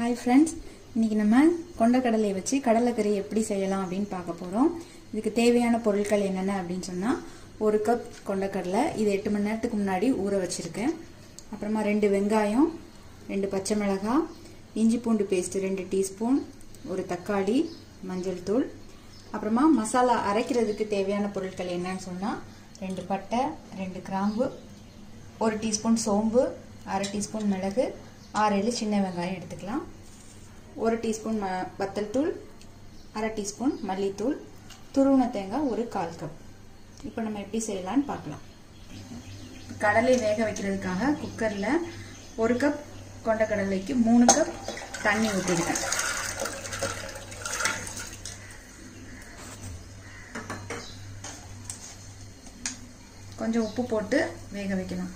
hi friends இன்னைக்கு நம்ம கொண்டக்கடலையை வச்சு கடலைக்கறி எப்படி செய்யலாம் அப்படின்னு பார்க்க போகிறோம் இதுக்கு தேவையான பொருட்கள் என்னென்ன அப்படின்னு சொன்னால் ஒரு கப் கொண்டக்கடலை இது எட்டு மணி நேரத்துக்கு முன்னாடி ஊற வச்சுருக்கேன் அப்புறமா ரெண்டு வெங்காயம் ரெண்டு பச்சை மிளகாய் இஞ்சி பூண்டு பேஸ்ட் ரெண்டு டீஸ்பூன் ஒரு தக்காளி மஞ்சள் தூள் அப்புறமா மசாலா அரைக்கிறதுக்கு தேவையான பொருட்கள் என்னன்னு சொன்னால் ரெண்டு பட்டை ரெண்டு கிராம்பு ஒரு டீஸ்பூன் சோம்பு அரை டீஸ்பூன் மிளகு ஆறு ஏழு சின்ன வெங்காயம் எடுத்துக்கலாம் ஒரு டீஸ்பூன் ம வத்தல் தூள் அரை டீஸ்பூன் மல்லித்தூள் துருவன தேங்காய் ஒரு கால் கப் இப்போ நம்ம எப்படி செய்யலாம்னு பார்க்கலாம் கடலை வேக வைக்கிறதுக்காக குக்கரில் ஒரு கப் கொண்ட கடலைக்கு மூணு கப் தண்ணி ஊற்றிருக்கேன் கொஞ்சம் உப்பு போட்டு வேக வைக்கணும்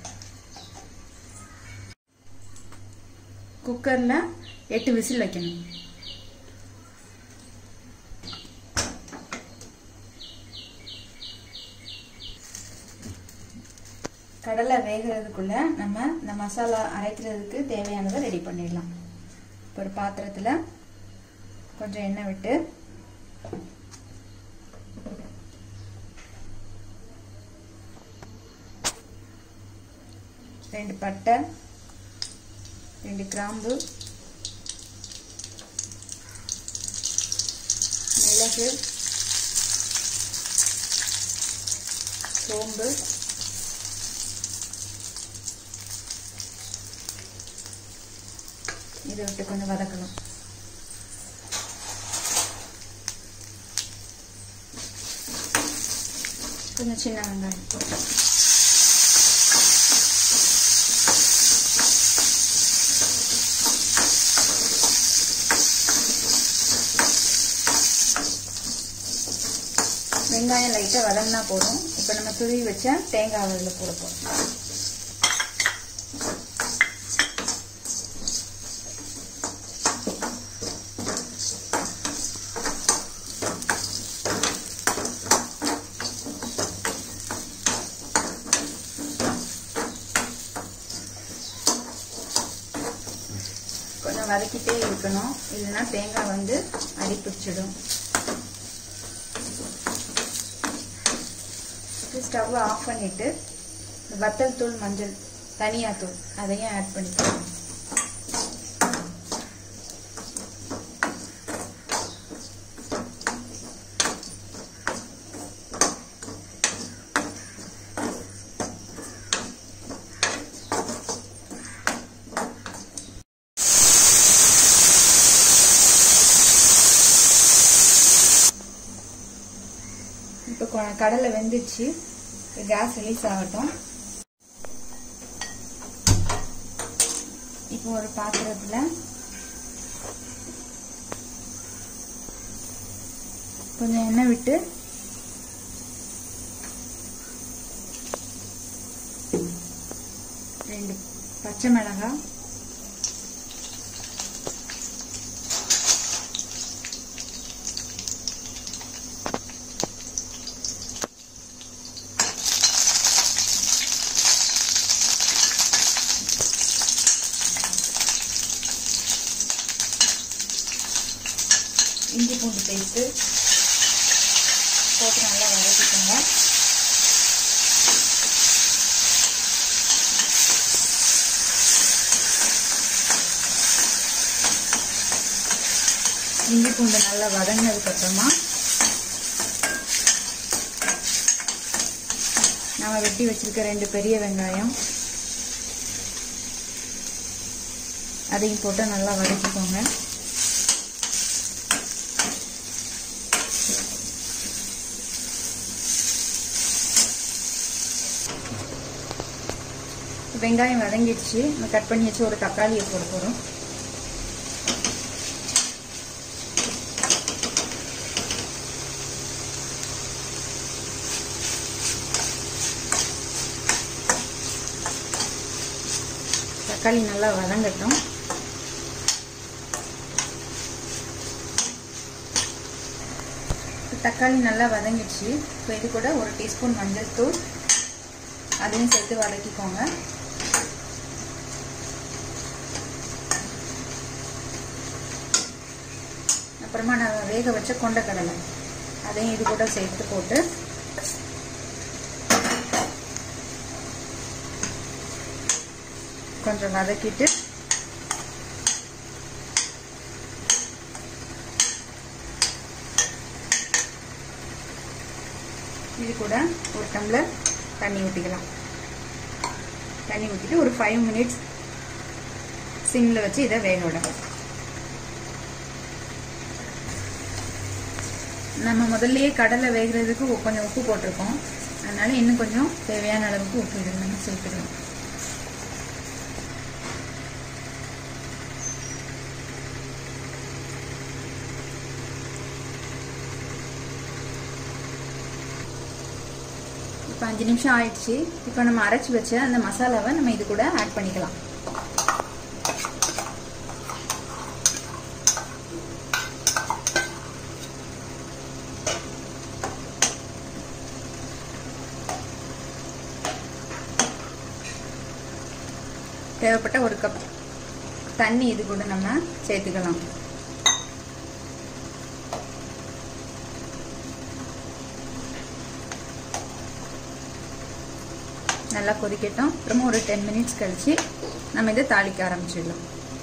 குக்கரில் எட்டு விசில் வைக்கணும் கடலை வேகிறதுக்குள்ள நம்ம இந்த மசாலா அரைக்கிறதுக்கு தேவையானதை ரெடி பண்ணிடலாம் இப்போ ஒரு பாத்திரத்தில் கொஞ்சம் எண்ணெய் விட்டு ரெண்டு பட்டை ரெண்டு கிராம்பு மிளகு சோம்பு இதை விட்டு கொஞ்சம் வதக்கணும் கொஞ்சம் சின்ன வெங்காயம் வெங்காயம் லைட்டாக வதங்கினா போதும் இப்போ நம்ம துருவி வச்ச தேங்காய் அதில் போட போகிறோம் கொஞ்சம் வதக்கிட்டே இருக்கணும் இல்லைன்னா தேங்காய் வந்து அடி பிடிச்சிடும் ஸ்டவ் ஆஃப் பண்ணிட்டு வத்தல் தூள் மஞ்சள் தனியா தூள் அதையும் ஆட் பண்ணிக்கலாம் இப்போ கடலை வெந்துச்சு கேஸ் ரிலீஸ் ஆகட்டும் இப்போ ஒரு பாத்திரத்தில் கொஞ்சம் எண்ணெய் விட்டு ரெண்டு பச்சை மிளகாய் இஞ்சி பூண்டு பேஸ்ட்டு போட்டு நல்லா வதக்கிக்கோங்க இஞ்சி பூண்டு நல்லா வதங்கினதுக்கு அப்புறமா நம்ம வெட்டி வச்சிருக்க ரெண்டு பெரிய வெங்காயம் அதையும் போட்டு நல்லா வதக்கிக்கோங்க வெங்காயம் வதங்கிடுச்சு நம்ம கட் பண்ணி வச்சு ஒரு தக்காளியை போட போகிறோம் தக்காளி நல்லா வதங்கட்டும் தக்காளி நல்லா வதங்கிடுச்சு இப்போ இது கூட ஒரு டீஸ்பூன் மஞ்சள் தூள் அதையும் சேர்த்து வதக்கிக்கோங்க அப்புறமா நான் வேக வச்ச கொண்டக்கடலை அதையும் இது கூட சேர்த்து போட்டு கொஞ்சம் வதக்கிட்டு இது கூட ஒரு டம்ளர் தண்ணி ஊற்றிக்கலாம் தண்ணி ஊற்றிட்டு ஒரு ஃபைவ் மினிட்ஸ் சிம்மில் வச்சு இதை வேக விடலாம் நம்ம முதல்லயே கடலை வேகிறதுக்கு கொஞ்சம் உப்பு போட்டிருக்கோம் அதனால இன்னும் கொஞ்சம் தேவையான அளவுக்கு உப்பு இது நம்ம சேர்த்துக்கலாம் இப்போ அஞ்சு நிமிஷம் ஆயிடுச்சு இப்போ நம்ம அரைச்சி வச்ச அந்த மசாலாவை நம்ம இது கூட ஆட் பண்ணிக்கலாம் தேவைப்பட்ட ஒரு கப் தண்ணி இது கூட நம்ம சேர்த்துக்கலாம் நல்லா கொதிக்கட்டும் அப்புறமா ஒரு டென் மினிட்ஸ் கழிச்சு நம்ம இதை தாளிக்க ஆரம்பிச்சிடலாம்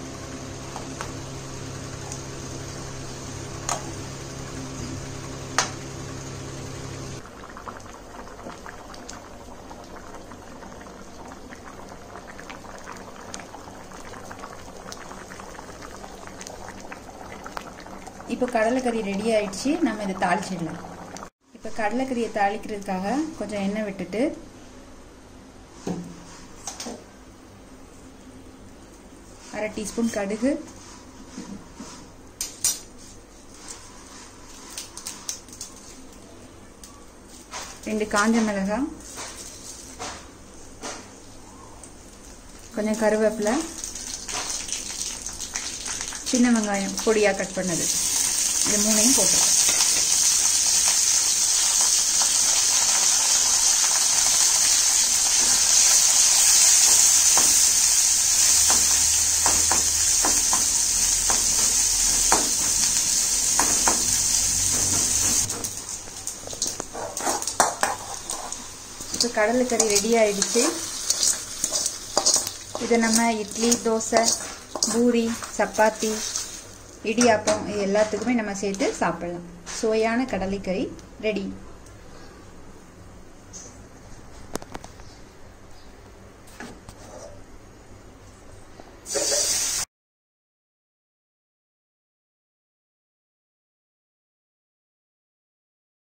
இப்போ கடலைக்கறி ரெடி ஆயிடுச்சு நம்ம இதை தாளிச்சிடலாம் இப்போ கடலைக்கறியை தாளிக்கிறதுக்காக கொஞ்சம் எண்ணெய் விட்டுட்டு அரை டீஸ்பூன் கடுகு ரெண்டு காஞ்ச மிளகாய் கொஞ்சம் கருவேப்பிலை சின்ன வெங்காயம் பொடியாக கட் பண்ணது இது மூணையும் போட்டுருக்கோம் இப்போ கடலைக்கறி ரெடி ஆயிடுச்சு இதை நம்ம இட்லி தோசை பூரி சப்பாத்தி இடியாப்பம் இது எல்லாத்துக்குமே நம்ம சேர்த்து சாப்பிடலாம் சுவையான கடலைக்கறி ரெடி